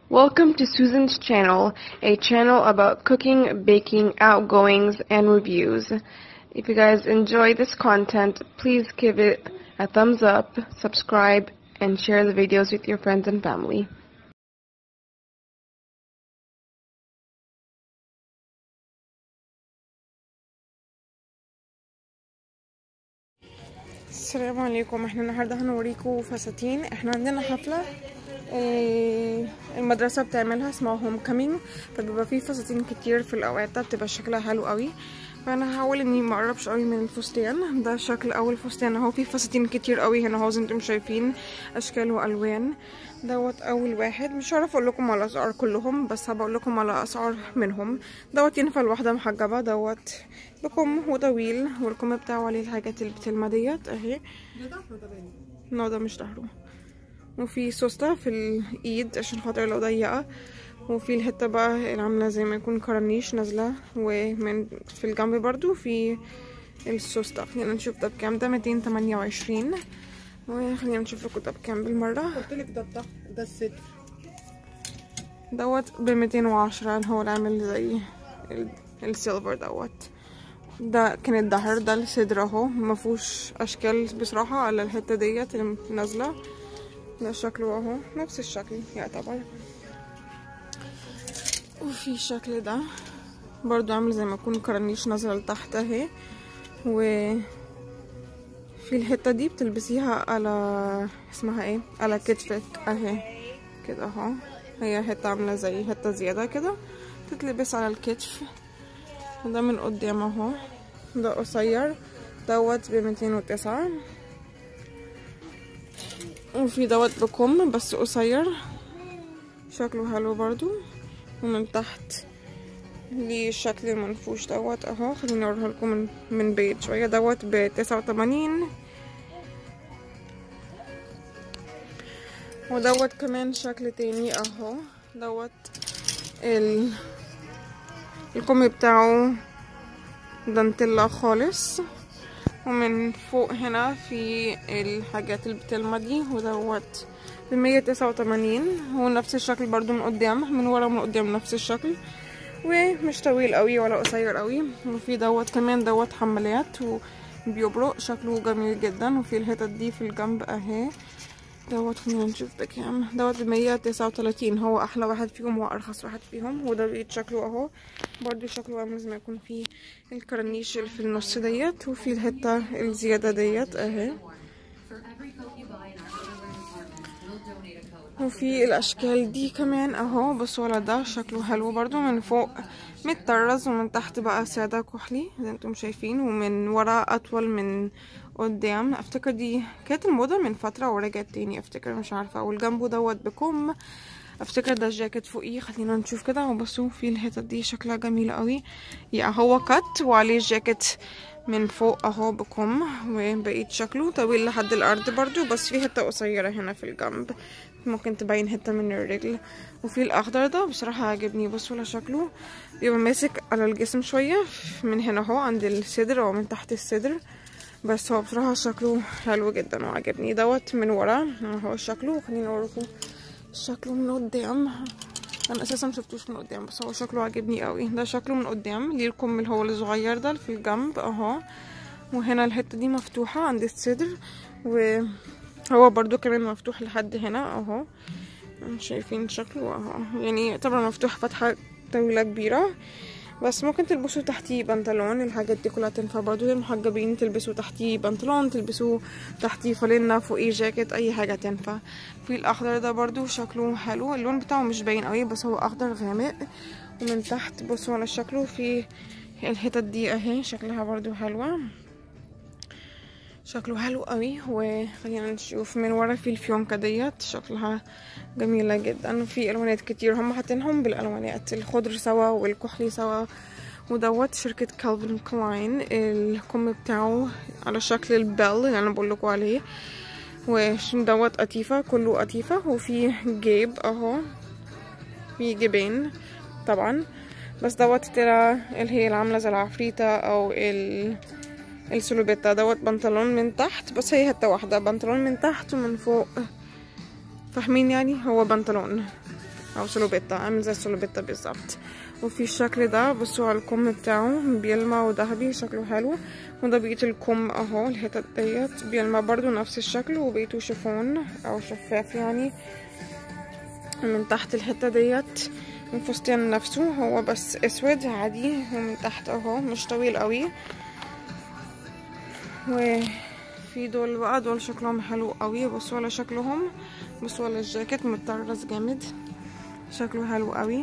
Welcome to Susan's channel, a channel about cooking, baking, outgoings, and reviews. If you guys enjoy this content, please give it a thumbs up, subscribe, and share the videos with your friends and family. السلام عليكم احنا النهارده هنوريكم فساتين احنا عندنا حفله اه، المدرسه بتعملها اسمها هوم كامينج فبيبقى فيه فساتين كتير في الاوقات ده بتبقى شكلها حلو قوي فانا هحاول اني ما اقربش قوي من الفستان ده شكل اول فستان اهو فيه فساتين كتير قوي هنا اهو زي انتم شايفين اشكال والوان دوت اول واحد مش هعرف اقول لكم على اسعار كلهم بس هبقول لكم على اسعار منهم دوت ينفع لواحده محجبه دوت بكم وطويل والكم بتاعه عليه الحاجات اللي بتلمع ديت اهي لا ده مش ظهره وفي سوسته في الايد عشان خاطر لو ضيقه وفي الحته بقى اللي عامله زي ما يكون كرانيش نازله ومن في الجنب برضو في السوسته خلينا نشوف ده بكام ده 228 وخلينا نشوف لكم ده بكام بالمره قلت لك ده الضغط ده الصدر دوت ب 210 اللي هو اللي عامل زي ال- السيلفر دوت ده كان الظهر ده الصدر اهو مفهوش اشكال بصراحه على الحته ديت اللي نازله ده شكله اهو نفس الشكل يعتبر وفي الشكل ده برضو عامل زي ما يكون كرانيش نازله لتحت اهي و في الحته دي بتلبسيها على اسمها ايه على كتفك اهي كده اهو هي حته عامله زي حته زياده كده تتلبس على الكتف ده من قدام اهو ده قصير دوت بميتين وتسعة وفي دوت بكم بس قصير شكله حلو برضو ومن تحت ليه الشكل المنفوش دوت اهو خليني اوريها لكم من, من بعيد شويه دوت بتسعة وتمانين ودوت كمان شكل تاني اهو دوت ال الكم بتاعه دانتيلا خالص ومن فوق هنا في الحاجات اللي بتلمع دي ودوت بمية تسعة وتمانين هو نفس الشكل برضو من قدام من ورا ومن قدام نفس الشكل ومش طويل قوي ولا قصير قوي وفي دوت كمان دوت حمالات وبيبرق شكله جميل جدا وفي الحتت دي في الجنب اهي دوت خلينا نشوف بكام دوت بمية تسعة وتلاتين هو احلى واحد فيهم هو ارخص واحد فيهم وده بقيت شكله اهو برضو شكله عامل زي ما يكون فيه الكرنيش اللي في النص ديت وفي الحتة الزيادة ديت اهي وفي الاشكال دي كمان اهو بصوا على ده شكله حلو برضو من فوق متطرز ومن تحت بقى سادة كحلي زي انتم شايفين ومن ورا اطول من قدام افتكر دي كانت الموضة من فترة ورجعت تاني افتكر مش عارفة والجنبه دوت بكم افتكر ده الجاكيت فوقيه خلينا نشوف كده وبصوا في الحتت دي شكلها جميل قوي يعني هو كات وعليه الجاكيت من فوق اهو بكم وبقيت شكله طويل لحد الارض برضو بس في حته قصيره هنا في الجنب ممكن تبين حته من الرجل وفي الاخضر ده بصراحه عجبني بصوا على شكله بيبقى ماسك على الجسم شويه من هنا اهو عند الصدر او من تحت الصدر بس هو بصراحه شكله حلو جدا وعجبني دوت من ورا اهو شكله خليني اوريكم شكله من قدام انا اساسا مشفتوش من قدام بس هو شكله عاجبني قوي ده شكله من قدام ليه الكم اللي هو الصغير ده اللي في الجنب اهو وهنا الحته دي مفتوحه عند الصدر وهو برضو كمان مفتوح لحد هنا اهو شايفين شكله اهو يعني طبعا مفتوح فتحه طويله كبيره بس ممكن تلبسوا تحتيه بنطلون الحاجات دي كلها تنفع برضو للمحجبين تلبسوا تحتيه بنطلون تلبسوا تحتيه فانلة فوقيه جاكيت اي حاجه تنفع في الاخضر ده برضو شكله حلو اللون بتاعه مش باين قوي بس هو اخضر غامق ومن تحت بصوا على شكله في الحتت دي اهي شكلها برضو حلوه شكله حلو قوي وخلينا نشوف من ورا في الفيونكة ديت شكلها جميلة جدا في الوانات كتير هم حاطينهم بالالوانات الخضر سوا والكحلي سوا ودوت شركة كالفين كلاين الكم بتاعه على شكل البل اللي انا بقولكوا عليه ودوت قطيفة كله قطيفة وفي جيب اهو في جيبين طبعا بس دوت طلع اللي هي العاملة زي العفريتة او ال السلوبيتا دوت بنطلون من تحت بس هي حتة واحدة بنطلون من تحت ومن فوق فاهمين يعني هو بنطلون او سلوبيتا عامل زي السلوبيتا بالظبط وفي الشكل ده بصوا على الكم بتاعه بيلمع وذهبي شكله حلو وده بقية الكم اهو الحتت ديت بيلمع برضو نفس الشكل وبقيته شيفون او شفاف يعني من تحت الحتة ديت الفستان نفسه هو بس اسود عادي ومن تحت اهو مش طويل قوي وفي دول بقى دول شكلهم حلو قوي بصوا على شكلهم بصوا على الجاكيت متطرز جامد شكله حلو قوي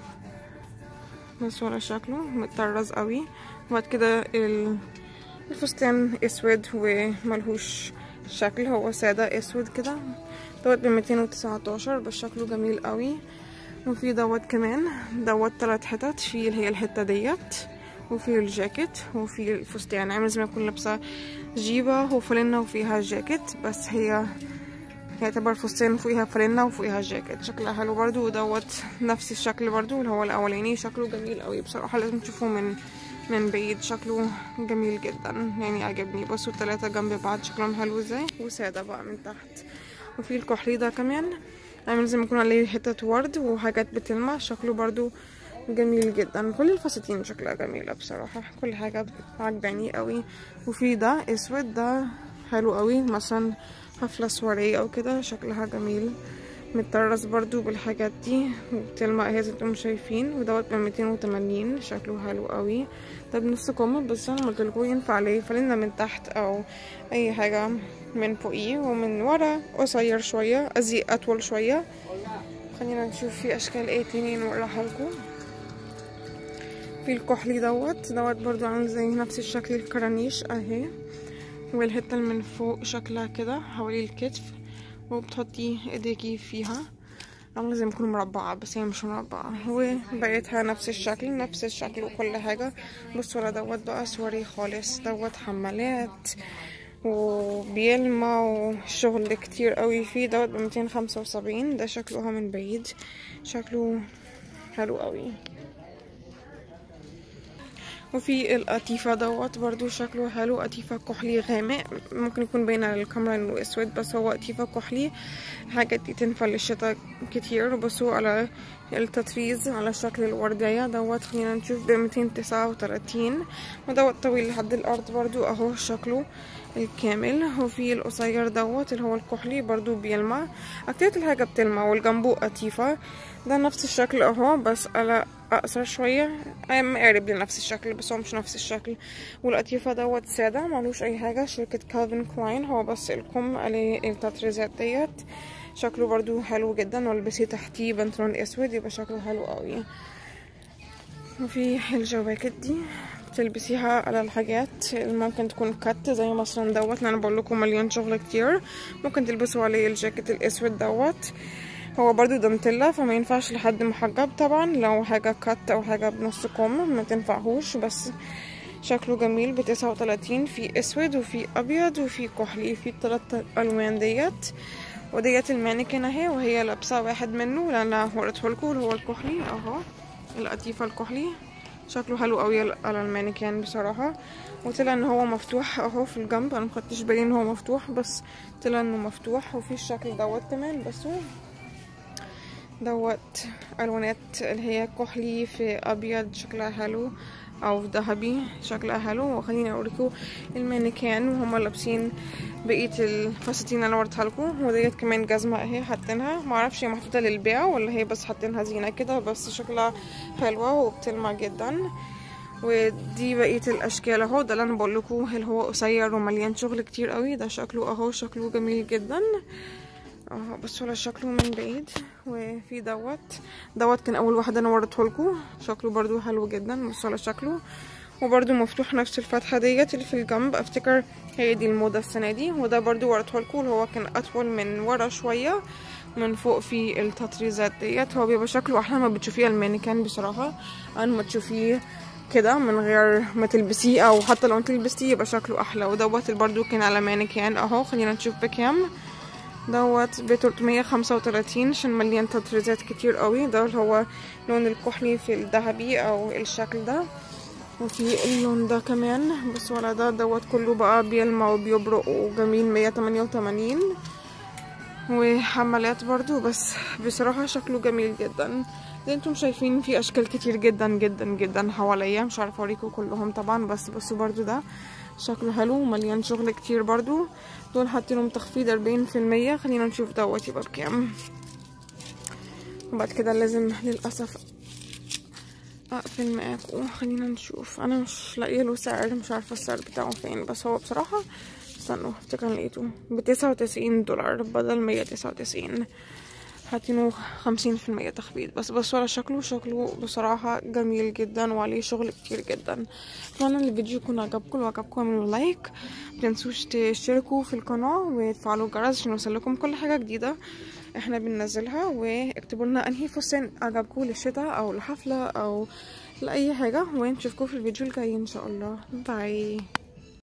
بصوا على شكله متطرز قوي وبعد كده ال- الفستان اسود وملهوش شكل هو سادة اسود كده دوت بميتين وتسعتاشر بس شكله جميل قوي وفي دوت كمان دوت تلات حتت في اللي هي الحتة ديت وفي الجاكيت وفي الفستان عامل زي ما يكون لابسة جيبة وفلنة وفيها جاكيت بس هي يعتبر فستان وفوقيها فلنة وفوقيها جاكيت شكلها حلو برضو ودوت نفس الشكل برضو اللي هو الأولاني شكله جميل قوي بصراحة لازم تشوفوه من من بعيد شكله جميل جدا يعني عجبني بصوا التلاتة جنب بعض شكلهم حلو ازاي وسادة بقى من تحت وفي الكحلي ده كمان عامل زي ما يكون عليه حتة ورد وحاجات بتلمع شكله برضو جميل جدا كل الفساتين شكلها جميلة بصراحة كل حاجة عجباني قوي وفي ده اسود ده حلو قوي مثلا حفلة سواريه او كده شكلها جميل متطرز برضو بالحاجات دي وبتلمع اهي زي ما انتم شايفين ودوت بميتين وتمانين شكله حلو قوي ده بنص كم بس انا قلتلكوا ينفع عليه فلنا من تحت او اي حاجة من فوقيه ومن ورا قصير شوية ازي اطول شوية خلينا نشوف في اشكال ايه تاني نوريها لكم في الكحلي دوت دوت برضو عامل زي نفس الشكل الكرانيش اهي والحتة اللي من فوق شكلها كده حوالي الكتف وبتحطي ايديكي فيها عاملة زي ما تكون مربعة بس هي مش مربعة وبقيتها نفس الشكل نفس الشكل وكل حاجة بصوا على دوت بقى سوري خالص دوت حمالات وبيلمع وشغل كتير قوي فيه دوت بميتين خمسة وسبعين ده شكله من بعيد شكله حلو قوي وفي القطيفة دوت برضو شكله حلو قطيفة كحلي غامق ممكن يكون باين على الكاميرا انه اسود بس هو قطيفة كحلي الحاجات دي تنفع للشتا كتير بصوا على التطريز على شكل الوردية دوت خلينا نشوف بميتين تسعة وتلاتين ودوت طويل لحد الأرض برضو اهو شكله الكامل وفي القصير دوت اللي هو الكحلي برضو بيلمع اكترية الحاجة بتلمع والجنبه قطيفة ده نفس الشكل اهو بس على اقصر شوية مقارب لنفس الشكل بس هو مش نفس الشكل والقطيفة دوت سادة معلوش اي حاجة شركة كالفين كلاين هو بس الكم عليه التطريزات ديت شكله برضو حلو جدا والبسي تحتيه بنطلون اسود يبقى شكله حلو قوي وفي الجواكت دي تلبسيها على الحاجات اللي ممكن تكون كت زي مثلا دوت اللي انا بقول لكم مليان شغل كتير ممكن تلبسوا عليه الجاكيت الاسود دوت هو برضو دانتيلا فما ينفعش لحد محجب طبعا لو حاجة كت او حاجة بنص كم ما تنفعهوش بس شكله جميل بتسعة وتلاتين في اسود وفي ابيض وفي كحلي في التلات الوان ديت وديت المانيكن اهي وهي لابسة واحد منه لان انا وريتهولكوا اللي هو الكحلي اهو القطيفة الكحلي شكله حلو قوي على المانيكان بصراحة وطلع ان هو مفتوح اهو في الجنب انا مخدتش بالي ان هو مفتوح بس طلع انه مفتوح وفي الشكل دوت كمان بس هو دوت الوانات اللي هي كحلي في ابيض شكلها حلو او في ذهبي شكلها حلو وخليني اوريكم المانيكان وهما لابسين بقيه الفساتين اللي وريتها لكم وديت كمان جزمه اهي حاطينها معرفش هي محطوطه للبيع ولا هي بس حاطينها زينه كده بس شكلها حلوه وبتلمع جدا ودي بقيه الاشكال اهو ده اللي انا بقول لكم اللي هو قصير ومليان شغل كتير قوي ده شكله اهو شكله جميل جدا اهو بصوا على شكله من بعيد وفي دوت دوت كان اول واحد انا وريته لكم شكله برضو حلو جدا بصوا على شكله وبرضو مفتوح نفس الفتحه ديت اللي في الجنب افتكر هي دي الموضه السنه دي وده برضو وريته لكم اللي هو كان اطول من ورا شويه من فوق في التطريزات ديت هو بيبقى شكله احلى ما بتشوفيه المانيكان بصراحه عن ما تشوفيه كده من غير ما تلبسيه او حتى لو انت لبستيه يبقى شكله احلى ودوت برضو كان على مانيكان اهو خلينا نشوف بكام دوت ب 335 عشان مليان تطريزات كتير قوي ده اللي هو لون الكحلي في الذهبي او الشكل ده وفي اللون ده كمان بس ولا ده دوت كله بقى بيلمع وبيبرق وجميل 188 وحمالات برضو بس بصراحة شكله جميل جدا زي انتم شايفين في اشكال كتير جدا جدا جدا حواليا مش عارفه اوريكم كلهم طبعا بس بصوا برضو ده شكله حلو ومليان شغل كتير برضو دول حاطينهم تخفيض اربعين في المية خلينا نشوف دوت يبقى بكام وبعد كده لازم للأسف اقفل معاكم خلينا نشوف انا مش لاقيه له سعر مش عارفه السعر بتاعه فين بس هو بصراحه استنوا افتكر لقيته بتسعة وتسعين دولار بدل مية تسعة وتسعين حاطينه خمسين في المية تخفيض بس بس ولا شكله شكله بصراحة جميل جدا وعليه شغل كتير جدا اتمنى ان الفيديو يكون عجبكم لو عجبكم اعملوا لايك متنسوش تشتركوا في القناة وتفعلوا الجرس عشان يوصلكم كل حاجة جديدة احنا بننزلها واكتبوا لنا انهي فستان عجبكم للشتاء او لحفلة او لأي حاجة ونشوفكم في الفيديو الجاي ان شاء الله باي